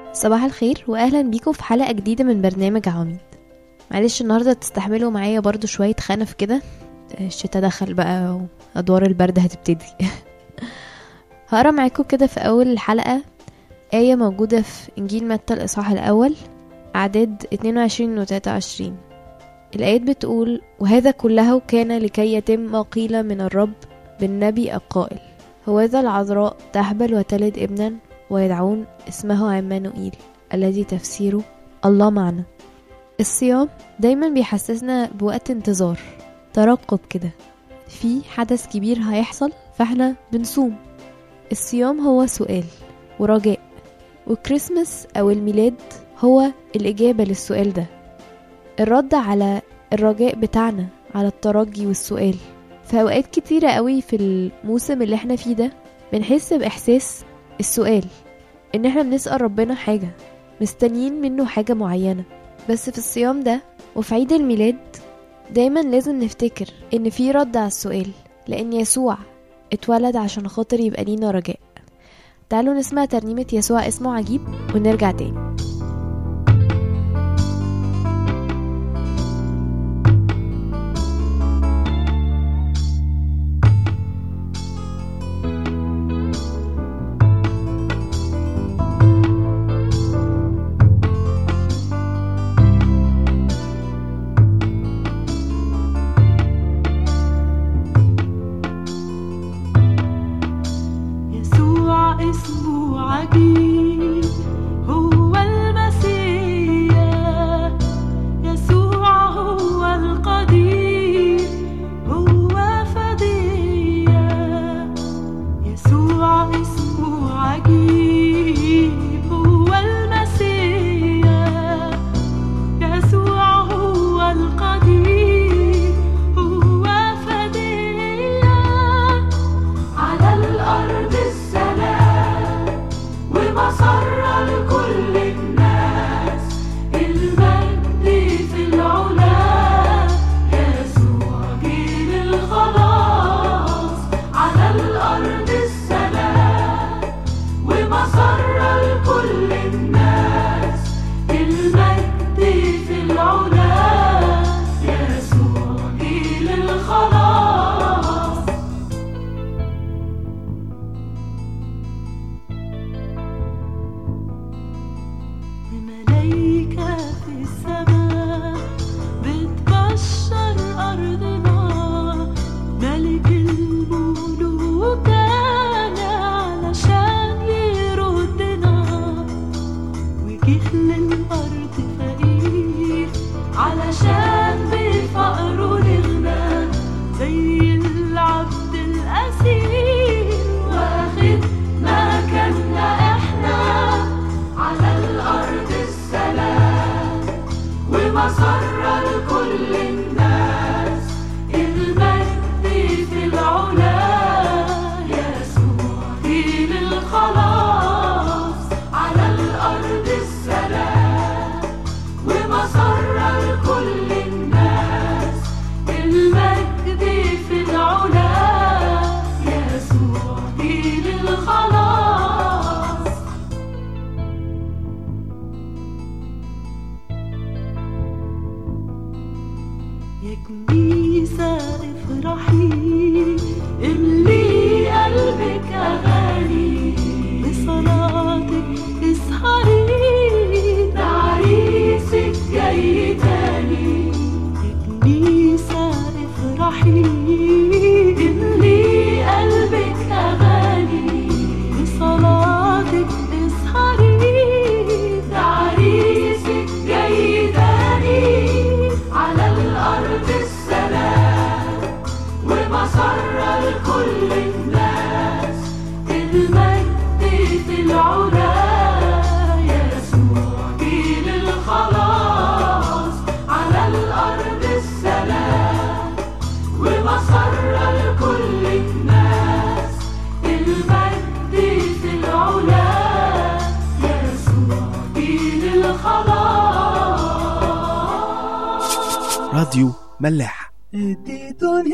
صباح الخير واهلا بيكم في حلقه جديده من برنامج عواميد معلش النهارده تستحملوا معايا برضو شويه خنف كده الشتا دخل بقى وادوار البرد هتبتدي هقرا معاكم كده في اول الحلقه آية موجودة في إنجيل متى الإصحاح الأول أعداد 22 و 23 الآيات بتقول وهذا كله كان لكي يتم ما قيل من الرب بالنبي القائل هوذا العذراء تحبل وتلد ابنا ويدعون اسمه عمانوئيل الذي تفسيره الله معنا الصيام دايما بيحسسنا بوقت انتظار ترقب كده في حدث كبير هيحصل فاحنا بنصوم الصيام هو سؤال ورجاء وكريسماس أو الميلاد هو الإجابة للسؤال ده الرد على الرجاء بتاعنا على الترجي والسؤال في أوقات كتيرة قوي في الموسم اللي احنا فيه ده بنحس بإحساس السؤال إن احنا بنسأل ربنا حاجة مستنيين منه حاجة معينة بس في الصيام ده وفي عيد الميلاد دايما لازم نفتكر إن في رد على السؤال لأن يسوع اتولد عشان خاطر يبقى لينا رجاء تعالوا نسمع ترنيمة يسوع اسمه عجيب ونرجع تاني يسوع اسمه عجيب هو المسيح يسوع هو القدير هو فدية يسوع اسمه عجيب هو المسيح يسوع هو القدير هو فدية على الأرض السلام ومسر لكل الناس المجد في العلا يسوع جيل الخلاص على الأرض السلام ومسر لكل الناس المجد في العلا يسوع جيل الخلاص وملايكة في السماء بتبشر أرضنا ملك الملوك جانا علشان يردنا وجه للأرض فقير علشان بفقره نغنى زي العبد الأسير واخد مكاننا احنا على الأرض السلام ومسر لكل الناس المجد في العلا يسوع دين الخلاص على الأرض السلام ومسر لكل الناس المجد في العلا يسوع دين الخلاص يا كنيسة افرحي املي قلبك أغاني بصلاتك اسهري ده عريسك جاي تاني يا كنيسة افرحي املي قلبك أغاني بصلاتك اسهري ده عريسك جاي تاني على الأرض السلام ومسر لكل الناس المجد في العلا يسوع جيل الخلاص على الأرض السلام ومسر لكل الناس المجد في العلا يسوع جيل الخلاص راديو ملاح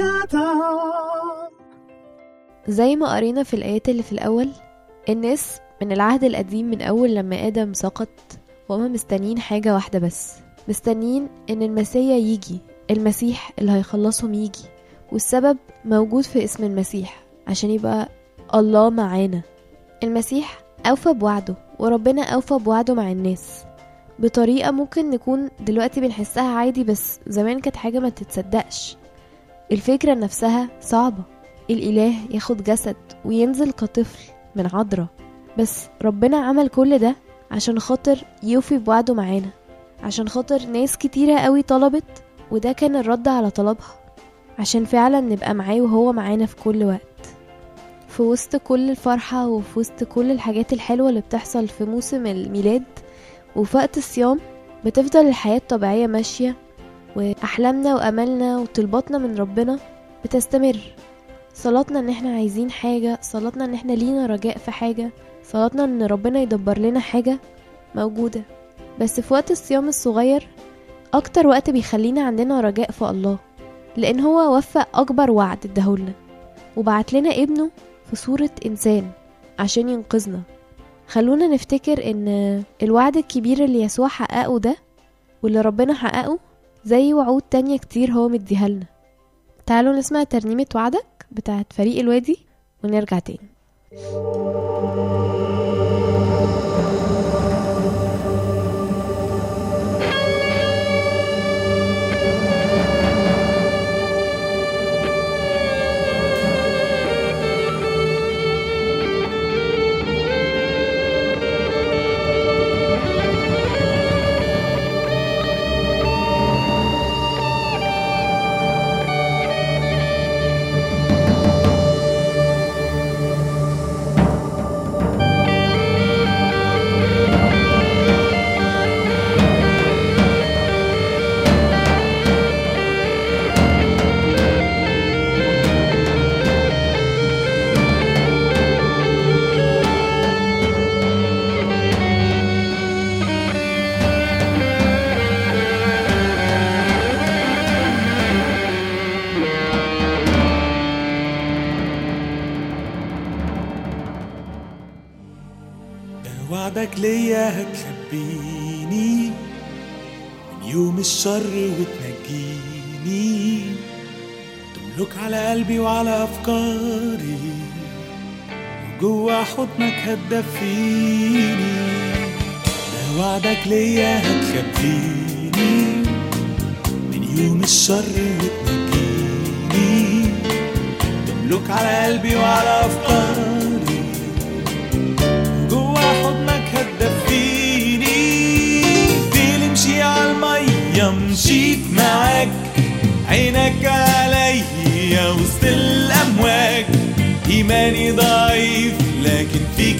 زي ما قرينا في الآيات اللي في الأول الناس من العهد القديم من أول لما آدم سقط وهما مستنيين حاجة واحدة بس مستنيين إن المسيا يجي المسيح اللي هيخلصهم يجي والسبب موجود في اسم المسيح عشان يبقى الله معانا المسيح أوفى بوعده وربنا أوفى بوعده مع الناس بطريقة ممكن نكون دلوقتي بنحسها عادي بس زمان كانت حاجة ما تتصدقش الفكرة نفسها صعبة الإله ياخد جسد وينزل كطفل من عذراء بس ربنا عمل كل ده عشان خاطر يوفي بوعده معانا عشان خاطر ناس كتيرة قوي طلبت وده كان الرد على طلبها عشان فعلا نبقى معاه وهو معانا في كل وقت في وسط كل الفرحة وفي وسط كل الحاجات الحلوة اللي بتحصل في موسم الميلاد وفي وقت الصيام بتفضل الحياة الطبيعية ماشية وأحلامنا وأملنا وطلباتنا من ربنا بتستمر صلاتنا ان احنا عايزين حاجة صلاتنا ان احنا لينا رجاء في حاجة صلاتنا ان ربنا يدبر لنا حاجة موجودة بس في وقت الصيام الصغير اكتر وقت بيخلينا عندنا رجاء في الله لان هو وفى اكبر وعد اداهولنا وبعت لنا ابنه في صورة انسان عشان ينقذنا خلونا نفتكر ان الوعد الكبير اللي يسوع حققه ده واللي ربنا حققه زي وعود تانية كتير هو مديها لنا تعالوا نسمع ترنيمة وعدك بتاعت فريق الوادي ونرجع تاني ده وعدك ليا هتخبيني من يوم الشر وتنجيني تملك على قلبي وعلى أفكاري وجوا حضنك هتدفيني ده وعدك ليا هتخبيني من يوم الشر وتنجيني تملك على قلبي وعلى أفكاري جوا حضنك هتدفيني في مشي على المية مشيت معاك عينك عليا وسط الأمواج إيماني ضعيف لكن فيك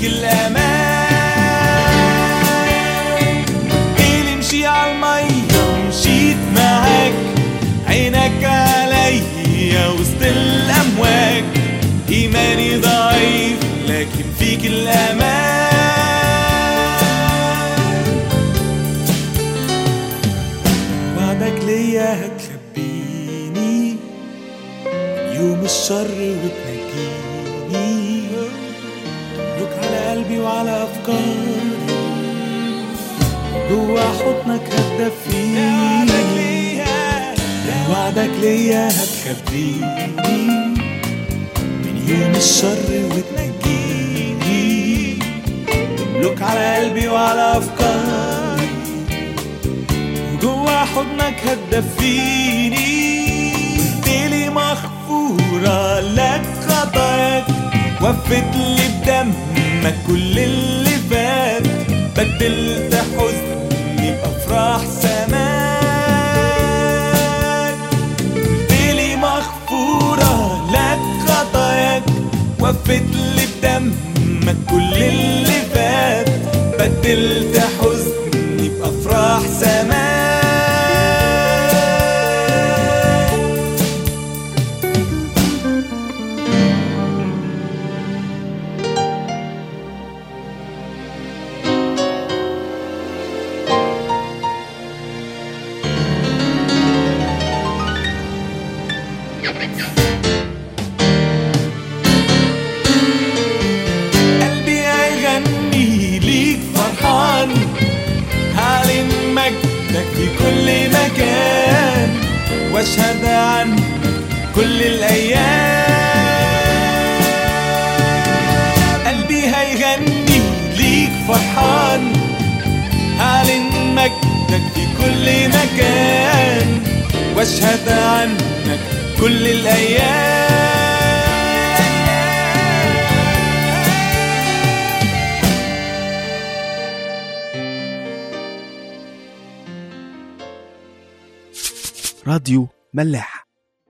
الأمان في مشي على المية مشيت معاك عينك عليا وسط الأمواج إيماني ضعيف لكن فيك الأمان وعدك ليا هتخبيني من يوم الشر وتنجيني تملك على قلبي وعلى أفكاري جوا حضنك هتدفيني وعدك ليا هتخبيني من يوم الشر وتنجيني تملك على قلبي وعلى أفكاري وجوا حضنك هتدفيني قلتلي مغفورة لك خطاياك وفت لي بدمك كل اللي فات بدلت حزني بأفراح سماك قلتلي مغفورة لك خطاياك وفت لي بدمك كل اللي فات بدلت حزني بأفراح سماك قلبي هيغني في كل مكان واشهد عنك كل الايام قلبي هيغني ليك فرحان هعلن مجدك في كل مكان واشهد عنك كل الايام راديو ملاح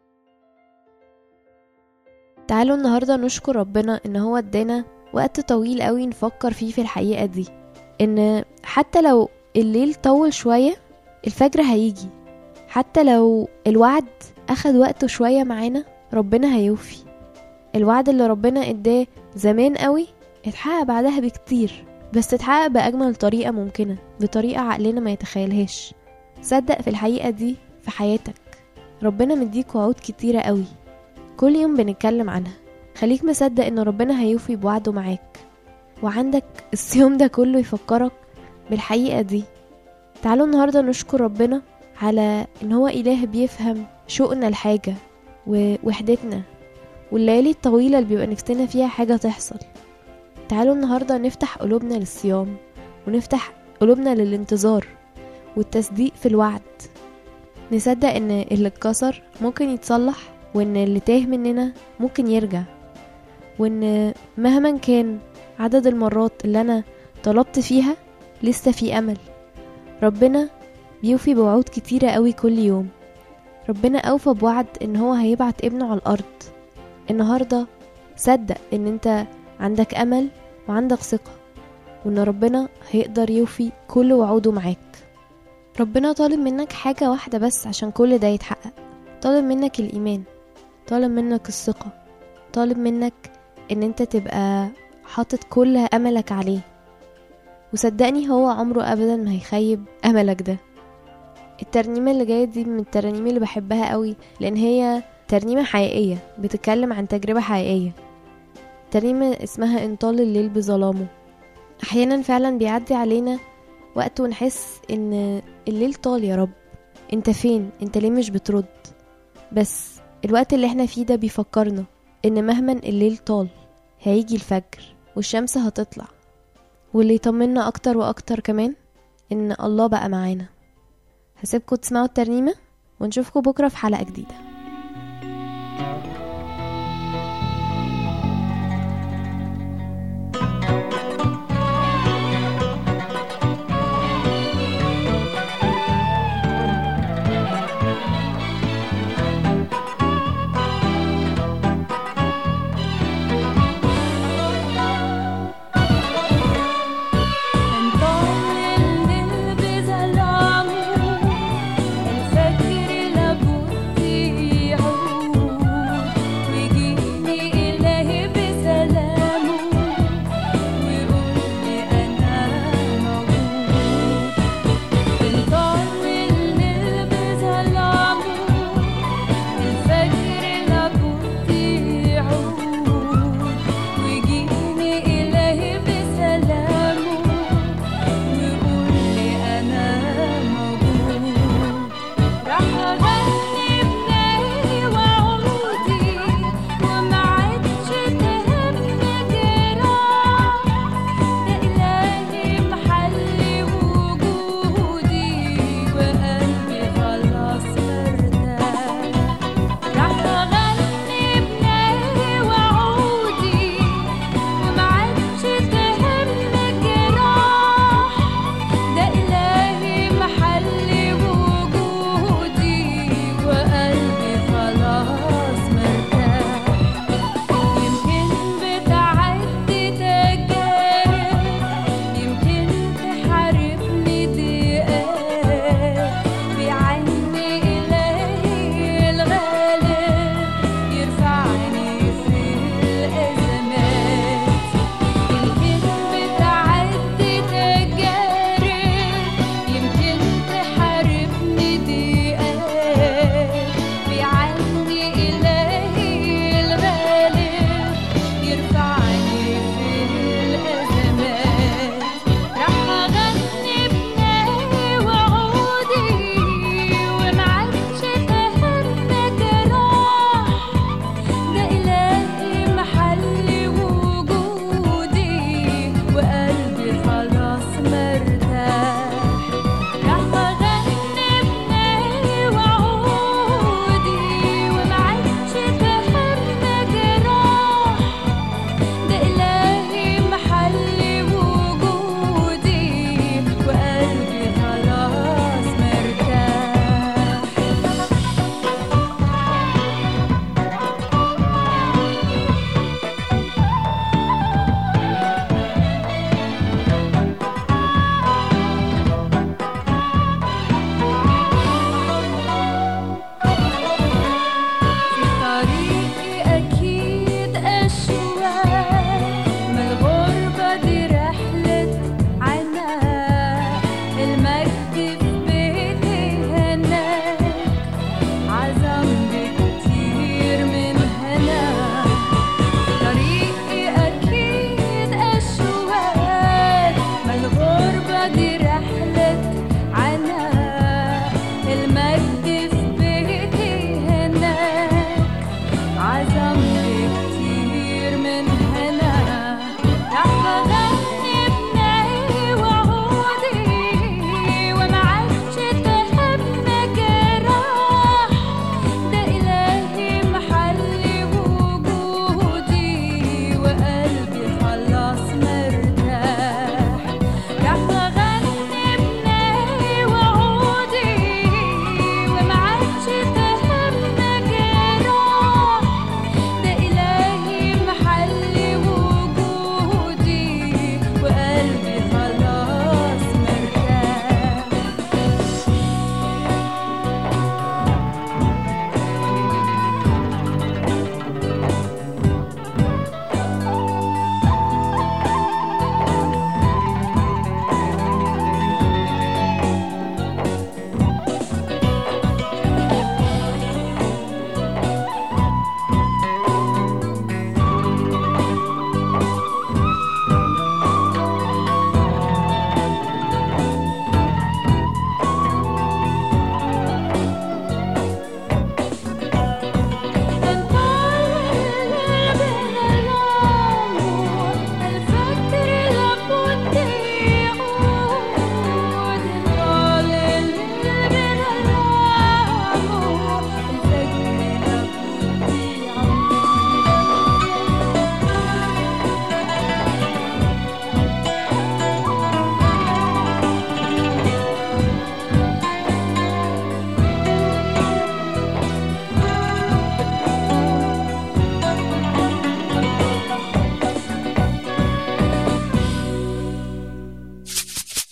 تعالوا النهاردة نشكر ربنا ان هو ادانا وقت طويل قوي نفكر فيه في الحقيقة دي ان حتى لو الليل طول شوية الفجر هيجي حتى لو الوعد اخد وقته شوية معانا ربنا هيوفي الوعد اللي ربنا اداه زمان قوي اتحقق بعدها بكتير بس اتحقق بأجمل طريقة ممكنة بطريقة عقلنا ما يتخيلهاش صدق في الحقيقة دي في حياتك ربنا مديك وعود كتيرة قوي كل يوم بنتكلم عنها خليك مصدق ان ربنا هيوفي بوعده معاك وعندك الصيام ده كله يفكرك بالحقيقة دي تعالوا النهاردة نشكر ربنا على ان هو اله بيفهم شوقنا الحاجة ووحدتنا والليالي الطويلة اللي بيبقى نفسنا فيها حاجة تحصل تعالوا النهاردة نفتح قلوبنا للصيام ونفتح قلوبنا للانتظار والتصديق في الوعد نصدق ان اللي اتكسر ممكن يتصلح وان اللي تاه مننا ممكن يرجع وان مهما كان عدد المرات اللي انا طلبت فيها لسه في امل ربنا بيوفي بوعود كتيرة قوي كل يوم ربنا اوفى بوعد ان هو هيبعت ابنه على الارض النهاردة صدق ان انت عندك امل وعندك ثقة وان ربنا هيقدر يوفي كل وعوده معاك ربنا طالب منك حاجة واحدة بس عشان كل ده يتحقق طالب منك الإيمان طالب منك الثقة طالب منك ان انت تبقى حاطط كل املك عليه وصدقني هو عمره ابدا ما هيخيب املك ده الترنيمة اللي جاية دي من الترانيم اللي بحبها قوي لان هي ترنيمة حقيقية بتتكلم عن تجربة حقيقية ترنيمة اسمها انطال الليل بظلامه احيانا فعلا بيعدي علينا وقت ونحس ان الليل طال يا رب انت فين انت ليه مش بترد بس الوقت اللي احنا فيه ده بيفكرنا ان مهما الليل طال هيجي الفجر والشمس هتطلع واللي يطمنا اكتر واكتر كمان ان الله بقى معانا هسيبكم تسمعوا الترنيمة ونشوفكم بكرة في حلقة جديدة انطل الليل بظلامه الفجر لابد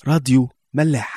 راديو ملاح